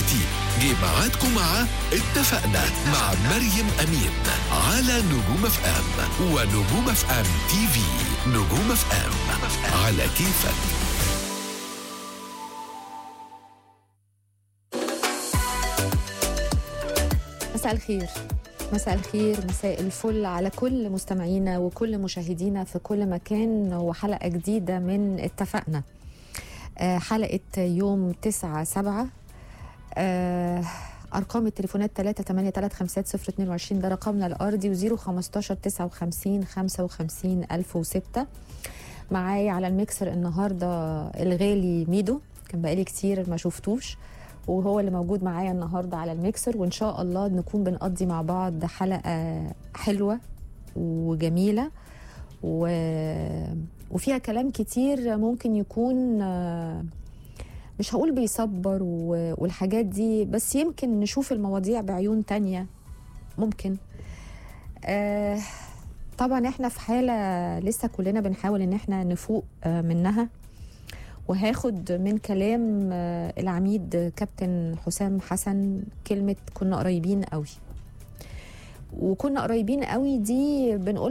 دلوقتي جه ميعادكم مع اتفقنا مع مريم أمين على نجوم اف ام ونجوم اف ام تي في نجوم اف ام على كيفك مساء الخير مساء الخير مساء الفل على كل مستمعينا وكل مشاهدينا في كل مكان وحلقة جديدة من اتفقنا آه، حلقة يوم 9 7 آه، أرقام التليفونات 3 8 3 5 0 22 ده رقمنا الأرضي و 0 15 59 55 1006 معايا على الميكسر النهاردة الغالي ميدو كان بقالي كتير ما شفتوش وهو اللي موجود معايا النهارده على الميكسر وان شاء الله نكون بنقضي مع بعض حلقه حلوه وجميله و... وفيها كلام كتير ممكن يكون آه، مش هقول بيصبر و... والحاجات دي بس يمكن نشوف المواضيع بعيون تانية ممكن آه طبعا احنا في حالة لسه كلنا بنحاول ان احنا نفوق آه منها وهاخد من كلام آه، العميد كابتن حسام حسن كلمة كنا قريبين قوي وكنا قريبين قوي دي بنقول